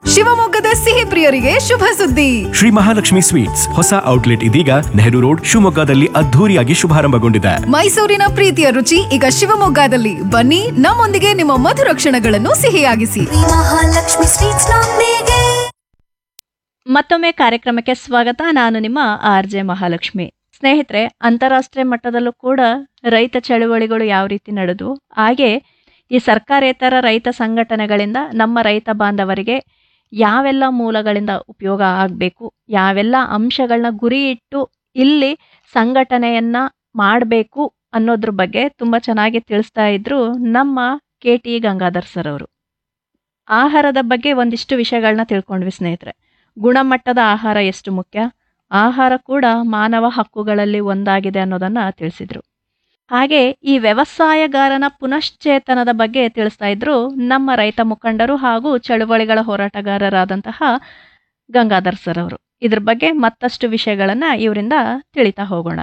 ಶಿವಮೊಗ್ಗದ ಸಿಹಿ ಪ್ರಿಯರಿಗೆ ಶುಭ ಸುದ್ದಿ ಶ್ರೀ ಮಹಾಲಕ್ಷ್ಮಿ ಸ್ವೀಟ್ಸ್ ಹೊಸ ಔಟ್ಲೆಟ್ ಇದೀಗ ನೆಹರು ರೋಡ್ ಶಿವಮೊಗ್ಗದಲ್ಲಿ ಅದ್ಧೂರಿಯಾಗಿ ಶುಭಾರಂಭಗೊಂಡಿದೆ ಮೈಸೂರಿನ ಪ್ರೀತಿಯ ರುಚಿ ಈಗ ಶಿವಮೊಗ್ಗದಲ್ಲಿ ಬನ್ನಿ ನಮ್ಮೊಂದಿಗೆ ನಿಮ್ಮ ಮಧುರ ಕ್ಷಣಗಳನ್ನು ಸಿಹಿಯಾಗಿಸಿ ಶ್ರೀ ಮಹಾಲಕ್ಷ್ಮಿ ಸ್ವೀಟ್ಸ್ ನೊಂದಿಗೆ ಮತ್ತೊಮ್ಮೆ ಕಾರ್ಯಕ್ರಮಕ್ಕೆ ಸ್ವಾಗತ ನಾನು ನಿಮ್ಮ ಆರ್ ಜೆ ಮಹಾಲಕ್ಷ್ಮಿ ಸ್ನೇಹಿತರೆ ಅಂತಾರಾಷ್ಟ್ರೀಯ ಮಟ್ಟದಲ್ಲೂ ಕೂಡ ರೈತ ಚಳುವಳಿಗಳು ಯಾವ ರೀತಿ ನಡೆದು ಹಾಗೆ ಈ ಸರ್ಕಾರೇತರ ರೈತ ಸಂಘಟನೆಗಳಿಂದ ನಮ್ಮ ರೈತ ಬಾಂಧವರಿಗೆ ಯಾವೆಲ್ಲ ಮೂಲಗಳಿಂದ ಉಪಯೋಗ ಆಗಬೇಕು ಯಾವೆಲ್ಲ ಅಂಶಗಳನ್ನ ಗುರಿ ಇಟ್ಟು ಇಲ್ಲಿ ಸಂಘಟನೆಯನ್ನ ಮಾಡಬೇಕು ಅನ್ನೋದ್ರ ಬಗ್ಗೆ ತುಂಬ ಚೆನ್ನಾಗಿ ತಿಳಿಸ್ತಾ ಇದ್ರು ನಮ್ಮ ಕೆ ಟಿ ಗಂಗಾಧರ್ ಸರ್ ಅವರು ಆಹಾರದ ಬಗ್ಗೆ ಒಂದಿಷ್ಟು ವಿಷಯಗಳನ್ನ ತಿಳ್ಕೊಂಡ್ವಿ ಸ್ನೇಹಿತರೆ ಗುಣಮಟ್ಟದ ಆಹಾರ ಎಷ್ಟು ಮುಖ್ಯ ಆಹಾರ ಕೂಡ ಮಾನವ ಹಕ್ಕುಗಳಲ್ಲಿ ಒಂದಾಗಿದೆ ಅನ್ನೋದನ್ನ ತಿಳಿಸಿದ್ರು ಹಾಗೆ ಈ ವ್ಯವಸಾಯಗಾರನ ಪುನಶ್ಚೇತನದ ಬಗ್ಗೆ ತಿಳಿಸ್ತಾ ಇದ್ರು ನಮ್ಮ ರೈತ ಮುಖಂಡರು ಹಾಗೂ ಚಳುವಳಿಗಳ ಹೋರಾಟಗಾರರಾದಂತಹ ಗಂಗಾಧರ್ ಸರ್ ಅವರು ಇದ್ರ ಬಗ್ಗೆ ಮತ್ತಷ್ಟು ವಿಷಯಗಳನ್ನ ಇವರಿಂದ ತಿಳಿತಾ ಹೋಗೋಣ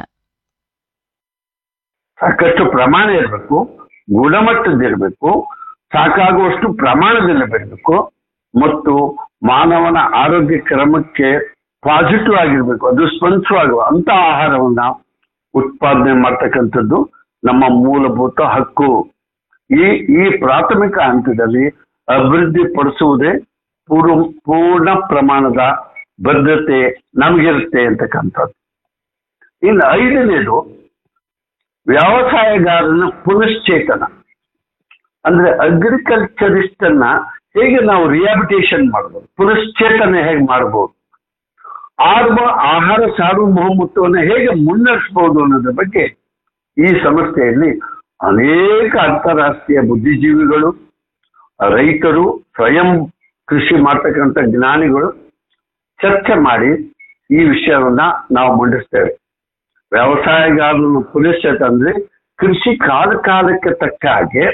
ಸಾಕಷ್ಟು ಪ್ರಮಾಣ ಇರಬೇಕು ಗುಣಮಟ್ಟದಿರಬೇಕು ಸಾಕಾಗುವಷ್ಟು ಪ್ರಮಾಣದಲ್ಲಿ ಬರಬೇಕು ಮತ್ತು ಮಾನವನ ಆರೋಗ್ಯ ಕ್ರಮಕ್ಕೆ ಪಾಸಿಟಿವ್ ಆಗಿರ್ಬೇಕು ಅದು ಸ್ಪಂದಿಸುವಾಗ ಅಂತ ಆಹಾರವನ್ನ ಉತ್ಪಾದನೆ ಮಾಡ್ತಕ್ಕಂಥದ್ದು ನಮ್ಮ ಮೂಲಭೂತ ಹಕ್ಕು ಈ ಈ ಪ್ರಾಥಮಿಕ ಹಂತದಲ್ಲಿ ಅಭಿವೃದ್ಧಿ ಪಡಿಸುವುದೇ ಪೂರ್ವ ಪೂರ್ಣ ಪ್ರಮಾಣದ ಬದ್ಧತೆ ನಮಗಿರುತ್ತೆ ಅಂತಕ್ಕಂಥದ್ದು ಇನ್ನು ಐದನೇದು ವ್ಯವಸಾಯಗಾರನ ಪುನಶ್ಚೇತನ ಅಂದ್ರೆ ಅಗ್ರಿಕಲ್ಚರಿಸ್ಟ್ ಅನ್ನ ಹೇಗೆ ನಾವು ರಿಹಾಬಿಟೇಷನ್ ಮಾಡ್ಬೋದು ಪುನಶ್ಚೇತನ ಹೇಗೆ ಮಾಡ್ಬೋದು ಆರ್ವ ಆಹಾರ ಸಾರ್ವಭೌಮತ್ವವನ್ನು ಹೇಗೆ ಮುನ್ನಡೆಸಬಹುದು ಅನ್ನೋದ್ರ ಬಗ್ಗೆ ಈ ಸಂಸ್ಥೆಯಲ್ಲಿ ಅನೇಕ ಅಂತಾರಾಷ್ಟ್ರೀಯ ಬುದ್ಧಿಜೀವಿಗಳು ರೈತರು ಸ್ವಯಂ ಕೃಷಿ ಮಾಡ್ತಕ್ಕಂಥ ಜ್ಞಾನಿಗಳು ಚರ್ಚೆ ಮಾಡಿ ಈ ವಿಷಯವನ್ನ ನಾವು ಮಂಡಿಸ್ತೇವೆ ವ್ಯವಸಾಯಗಾರನ ಪುನಶ್ಚೇತ ಅಂದ್ರೆ ಕೃಷಿ ಕಾಲ ಕಾಲಕ್ಕೆ ತಕ್ಕ ಹಾಗೆ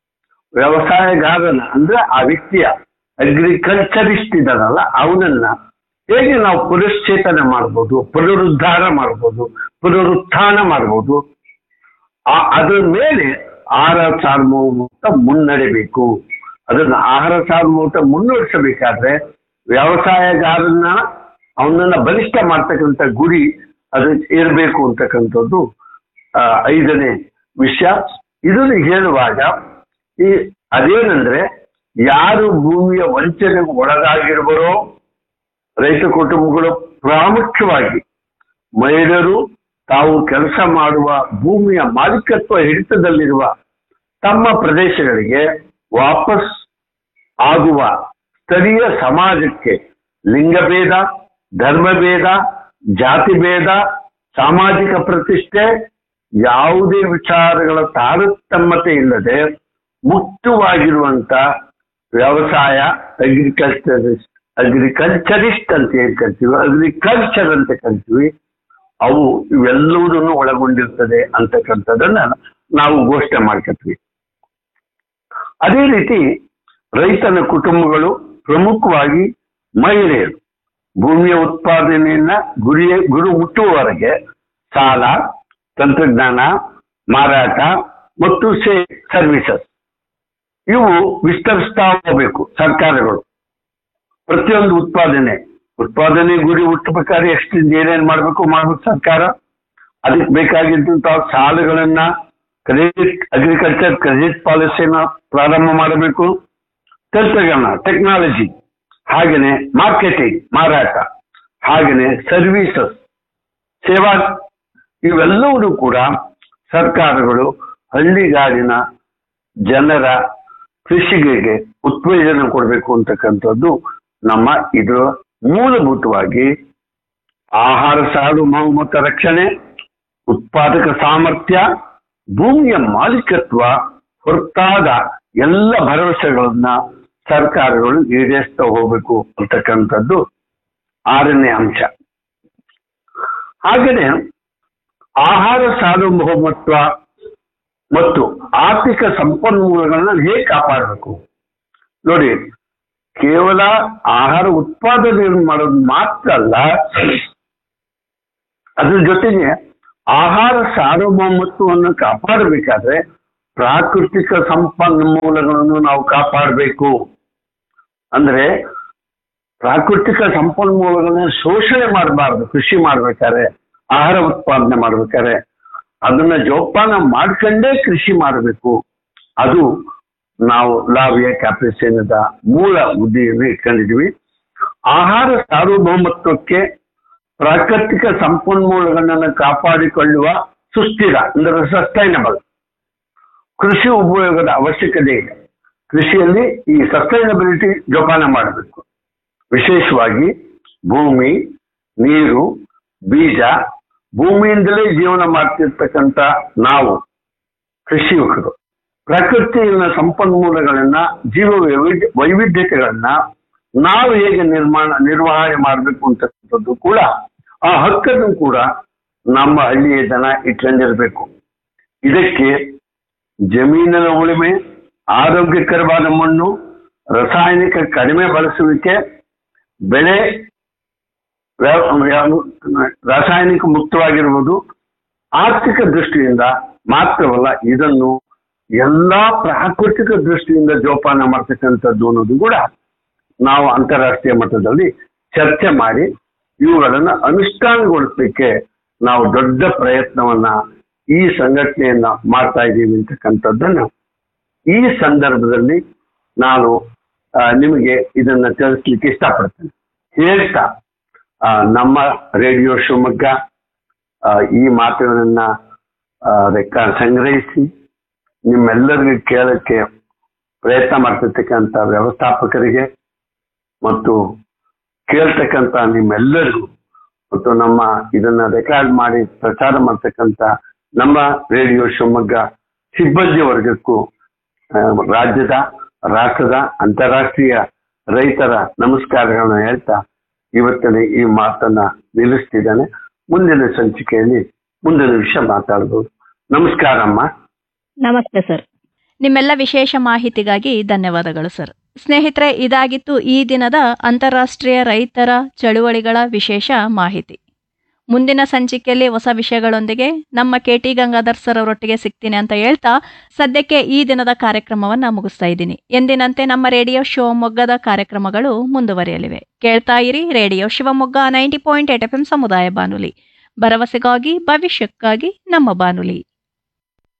ವ್ಯವಸಾಯಗಾರನ ಅಂದ್ರೆ ಆ ವ್ಯಕ್ತಿಯ ಅಗ್ರಿಕಲ್ಚರಿಸ್ಟ್ ಇದ್ದಾನಲ್ಲ ಅವನನ್ನ ಹೇಗೆ ನಾವು ಪುನಶ್ಚೇತನ ಮಾಡ್ಬೋದು ಪುನರುದ್ಧಾರ ಮಾಡ್ಬೋದು ಪುನರುತ್ಥಾನ ಮಾಡ್ಬೋದು ಆ- ಅದ್ರ ಮೇಲೆ ಆಹಾರ ಸಾರ್ವಭೌಮತ್ವ ಮುನ್ನಡೆಬೇಕು ಅದನ್ನ ಆಹಾರ ಸಾರ್ವಭೌಮತ್ವ ಮುನ್ನಡೆಸಬೇಕಾದ್ರೆ ವ್ಯವಸಾಯಗಾರನ ಅವನನ್ನ ಬಲಿಷ್ಠ ಮಾಡ್ತಕ್ಕಂಥ ಗುರಿ ಅದು ಇರಬೇಕು ಅಂತಕ್ಕಂಥದ್ದು ಆ, ಐದನೇ ವಿಷಯ ಇದನ್ನು ಹೇಳುವಾಗ ಈ ಅದೇನಂದ್ರೆ ಯಾರು ಭೂಮಿಯ ವಂಚನೆಗೆ ಒಳಗಾಗಿರುವರೋ ರೈತ ಕುಟುಂಬಗಳು ಪ್ರಾಮುಖ್ಯವಾಗಿ ಮಹಿಳೆಯರು ತಾವು ಕೆಲಸ ಮಾಡುವ ಭೂಮಿಯ ಮಾಲೀಕತ್ವ ಹಿಡಿತದಲ್ಲಿರುವ ತಮ್ಮ ಪ್ರದೇಶಗಳಿಗೆ ವಾಪಸ್ ಆಗುವ ಸ್ಥಳೀಯ ಸಮಾಜಕ್ಕೆ ಲಿಂಗಭೇದ ಧರ್ಮಭೇದ ಜಾತಿ ಭೇದ ಸಾಮಾಜಿಕ ಪ್ರತಿಷ್ಠೆ ಯಾವುದೇ ವಿಚಾರಗಳ ತಾರತಮ್ಯತೆ ಇಲ್ಲದೆ ಮುಕ್ತವಾಗಿರುವಂತ ವ್ಯವಸಾಯ ಅಗ್ರಿಕಲ್ಚರಿಸ್ಟ್ ಅಗ್ರಿಕಲ್ಚರಿಸ್ಟ್ ಅಂತ ಏನ್ ಕರಿತೀವಿ ಅಗ್ರಿಕಲ್ಚರ್ ಅಂತ ಕರಿತೀವಿ ಅವು ಇವೆಲ್ಲವುದನ್ನು ಒಳಗೊಂಡಿರ್ತದೆ ಅಂತಕ್ಕಂಥದ್ದನ್ನ ನಾವು ಘೋಷಣೆ ಮಾಡ್ಕೊತೀವಿ ಅದೇ ರೀತಿ ರೈತನ ಕುಟುಂಬಗಳು ಪ್ರಮುಖವಾಗಿ ಮಹಿಳೆಯರು ಭೂಮಿಯ ಉತ್ಪಾದನೆಯನ್ನ ಗುರಿ ಗುರು ಮುಟ್ಟುವವರೆಗೆ ಸಾಲ ತಂತ್ರಜ್ಞಾನ ಮಾರಾಟ ಮತ್ತು ಸೇ ಸರ್ವಿಸಸ್ ಇವು ವಿಸ್ತರಿಸ್ತಾ ಹೋಗಬೇಕು ಸರ್ಕಾರಗಳು ಪ್ರತಿಯೊಂದು ಉತ್ಪಾದನೆ ಉತ್ಪಾದನೆ ಗುರಿ ಮುಟ್ಟಬೇಕಾದ್ರೆ ಎಷ್ಟಿಂದ ಏನೇನ್ ಮಾಡ್ಬೇಕು ಮಾಡ್ಬೇಕು ಸರ್ಕಾರ ಅದಕ್ಕೆ ಬೇಕಾಗಿದ್ದಂತಹ ಸಾಲಗಳನ್ನ ಕ್ರೆಡಿಟ್ ಅಗ್ರಿಕಲ್ಚರ್ ಕ್ರೆಡಿಟ್ ಪಾಲಿಸಿನ ಪ್ರಾರಂಭ ಮಾಡಬೇಕು ತಂತ್ರಜ್ಞಾನ ಟೆಕ್ನಾಲಜಿ ಹಾಗೇನೆ ಮಾರ್ಕೆಟಿಂಗ್ ಮಾರಾಟ ಹಾಗೇನೆ ಸರ್ವಿಸಸ್ ಸೇವಾ ಇವೆಲ್ಲವೂ ಕೂಡ ಸರ್ಕಾರಗಳು ಹಳ್ಳಿಗಾಡಿನ ಜನರ ಕೃಷಿಗೆ ಉತ್ತೇಜನ ಕೊಡಬೇಕು ಅಂತಕ್ಕಂಥದ್ದು ನಮ್ಮ ಇದರ ಮೂಲಭೂತವಾಗಿ ಆಹಾರ ಸಾರ್ವಭೌಮತ್ವ ರಕ್ಷಣೆ ಉತ್ಪಾದಕ ಸಾಮರ್ಥ್ಯ ಭೂಮಿಯ ಮಾಲೀಕತ್ವ ಹೊರತಾದ ಎಲ್ಲ ಭರವಸೆಗಳನ್ನ ಸರ್ಕಾರಗಳು ಈಡೇರಿಸ್ತಾ ಹೋಗ್ಬೇಕು ಅಂತಕ್ಕಂಥದ್ದು ಆರನೇ ಅಂಶ ಹಾಗೆಯೇ ಆಹಾರ ಸಾರ್ವಭೌಮತ್ವ ಮತ್ತು ಆರ್ಥಿಕ ಸಂಪನ್ಮೂಲಗಳನ್ನ ಹೇಗೆ ಕಾಪಾಡಬೇಕು ನೋಡಿ ಕೇವಲ ಆಹಾರ ಉತ್ಪಾದನೆ ಮಾಡೋದು ಮಾತ್ರ ಅಲ್ಲ ಅದ್ರ ಜೊತೆಗೆ ಆಹಾರ ಸಾರ್ವಭೌಮತ್ವವನ್ನು ಕಾಪಾಡಬೇಕಾದ್ರೆ ಪ್ರಾಕೃತಿಕ ಸಂಪನ್ಮೂಲಗಳನ್ನು ನಾವು ಕಾಪಾಡಬೇಕು ಅಂದ್ರೆ ಪ್ರಾಕೃತಿಕ ಸಂಪನ್ಮೂಲಗಳನ್ನ ಶೋಷಣೆ ಮಾಡಬಾರ್ದು ಕೃಷಿ ಮಾಡ್ಬೇಕಾದ್ರೆ ಆಹಾರ ಉತ್ಪಾದನೆ ಮಾಡ್ಬೇಕಾದ್ರೆ ಅದನ್ನ ಜೋಪಾನ ಮಾಡ್ಕೊಂಡೇ ಕೃಷಿ ಮಾಡಬೇಕು ಅದು ನಾವು ಲಾವಿಯ ಕ್ಯಾಪ್ರಿಸೇನದ ಮೂಲ ಉದ್ದೇಶವನ್ನು ಇಟ್ಕೊಂಡಿದ್ವಿ ಆಹಾರ ಸಾರ್ವಭೌಮತ್ವಕ್ಕೆ ಪ್ರಾಕೃತಿಕ ಸಂಪನ್ಮೂಲಗಳನ್ನ ಕಾಪಾಡಿಕೊಳ್ಳುವ ಸುಸ್ಥಿರ ಅಂದರೆ ಸಸ್ಟೈನಬಲ್ ಕೃಷಿ ಉಪಯೋಗದ ಅವಶ್ಯಕತೆ ಇದೆ ಕೃಷಿಯಲ್ಲಿ ಈ ಸಸ್ಟೈನಬಿಲಿಟಿ ಜೋಪಾನ ಮಾಡಬೇಕು ವಿಶೇಷವಾಗಿ ಭೂಮಿ ನೀರು ಬೀಜ ಭೂಮಿಯಿಂದಲೇ ಜೀವನ ಮಾಡ್ತಿರ್ತಕ್ಕಂಥ ನಾವು ಕೃಷಿಯುಗರು ಪ್ರಕೃತಿಯ ಸಂಪನ್ಮೂಲಗಳನ್ನ ಜೀವ ವೈವಿಧ್ಯ ವೈವಿಧ್ಯತೆಗಳನ್ನ ನಾವು ಹೇಗೆ ನಿರ್ಮಾಣ ನಿರ್ವಹಣೆ ಮಾಡಬೇಕು ಅಂತಕ್ಕಂಥದ್ದು ಕೂಡ ಆ ಹಕ್ಕನ್ನು ಕೂಡ ನಮ್ಮ ಹಳ್ಳಿಯ ಜನ ಇಟ್ಕೊಂಡಿರ್ಬೇಕು ಇದಕ್ಕೆ ಜಮೀನಿನ ಉಳಿಮೆ ಆರೋಗ್ಯಕರವಾದ ಮಣ್ಣು ರಾಸಾಯನಿಕ ಕಡಿಮೆ ಬಳಸುವಿಕೆ ಬೆಳೆ ವ್ಯ- ವ್ಯ- ರಾಸಾಯನಿಕ ಮುಕ್ತವಾಗಿರುವುದು ಆರ್ಥಿಕ ದೃಷ್ಟಿಯಿಂದ ಮಾತ್ರವಲ್ಲ ಇದನ್ನು ಎಲ್ಲಾ ಪ್ರಾಕೃತಿಕ ದೃಷ್ಟಿಯಿಂದ ಜೋಪಾನ ಮಾಡ್ತಕ್ಕಂಥದ್ದು ಅನ್ನೋದು ಕೂಡ ನಾವು ಅಂತಾರಾಷ್ಟ್ರೀಯ ಮಟ್ಟದಲ್ಲಿ ಚರ್ಚೆ ಮಾಡಿ ಇವುಗಳನ್ನು ಅನುಷ್ಠಾನಗೊಳಿಸಲಿಕ್ಕೆ ನಾವು ದೊಡ್ಡ ಪ್ರಯತ್ನವನ್ನ ಈ ಸಂಘಟನೆಯನ್ನ ಮಾಡ್ತಾ ಇದ್ದೀವಿ ಅಂತಕ್ಕಂಥದ್ದನ್ನು ಈ ಸಂದರ್ಭದಲ್ಲಿ ನಾನು ಆ, ನಿಮಗೆ ಇದನ್ನ ತಿಳಿಸ್ಲಿಕ್ಕೆ ಇಷ್ಟಪಡ್ತೇನೆ ಹೇಳ್ತಾ ಆ, ನಮ್ಮ ರೇಡಿಯೋ ಶಿವಮೊಗ್ಗ ಆ, ಈ ಮಾತುಗಳನ್ನ ಆ, ರೆಕ್ಕ ಸಂಗ್ರಹಿಸಿ ನಿಮ್ಮೆಲ್ಲರಿಗೂ ಕೇಳಕ್ಕೆ ಪ್ರಯತ್ನ ಮಾಡ್ತಿರ್ತಕ್ಕಂಥ ವ್ಯವಸ್ಥಾಪಕರಿಗೆ ಮತ್ತು ಕೇಳ್ತಕ್ಕಂಥ ನಿಮ್ಮೆಲ್ಲರಿಗೂ ಮತ್ತು ನಮ್ಮ ಇದನ್ನ ರೆಕಾರ್ಡ್ ಮಾಡಿ ಪ್ರಚಾರ ಮಾಡ್ತಕ್ಕಂಥ ನಮ್ಮ ರೇಡಿಯೋ ಶಿವಮೊಗ್ಗ ಸಿಬ್ಬಂದಿ ವರ್ಗಕ್ಕೂ ಆ, ರಾಜ್ಯದ ರಾಷ್ಟ್ರದ ಅಂತಾರಾಷ್ಟ್ರೀಯ ರೈತರ ನಮಸ್ಕಾರಗಳನ್ನ ಹೇಳ್ತಾ ಇವತ್ತಿನ ಈ ಮಾತನ್ನ ನಿಲ್ಲಿಸ್ತಿದ್ದಾನೆ ಮುಂದಿನ ಸಂಚಿಕೆಯಲ್ಲಿ ಮುಂದಿನ ವಿಷಯ ಮಾತಾಡ್ಬೋದು ನಮಸ್ಕಾರಮ್ಮ ನಮಸ್ತೆ ಸರ್ ನಿಮ್ಮೆಲ್ಲ ವಿಶೇಷ ಮಾಹಿತಿಗಾಗಿ ಧನ್ಯವಾದಗಳು ಸರ್ ಸ್ನೇಹಿತರೆ ಇದಾಗಿತ್ತು ಈ ದಿನದ ಅಂತಾರಾಷ್ಟ್ರೀಯ ರೈತರ ಚಳುವಳಿಗಳ ವಿಶೇಷ ಮಾಹಿತಿ ಮುಂದಿನ ಸಂಚಿಕೆಯಲ್ಲಿ ಹೊಸ ವಿಷಯಗಳೊಂದಿಗೆ ನಮ್ಮ ಕೆ ಟಿ ಗಂಗಾಧರ್ ಸರ್ ಅವರೊಟ್ಟಿಗೆ ಸಿಗ್ತೀನಿ ಅಂತ ಹೇಳ್ತಾ ಸದ್ಯಕ್ಕೆ ಈ ದಿನದ ಕಾರ್ಯಕ್ರಮವನ್ನು ಮುಗಿಸ್ತಾ ಇದ್ದೀನಿ ಎಂದಿನಂತೆ ನಮ್ಮ ರೇಡಿಯೋ ಶಿವಮೊಗ್ಗದ ಕಾರ್ಯಕ್ರಮಗಳು ಮುಂದುವರಿಯಲಿವೆ ಕೇಳ್ತಾ ಇರಿ radio Shivamogga ninety point eight F M ಸಮುದಾಯ ಬಾನುಲಿ ಭರವಸೆಗಾಗಿ ಭವಿಷ್ಯಕ್ಕಾಗಿ ನಮ್ಮ ಬಾನುಲಿ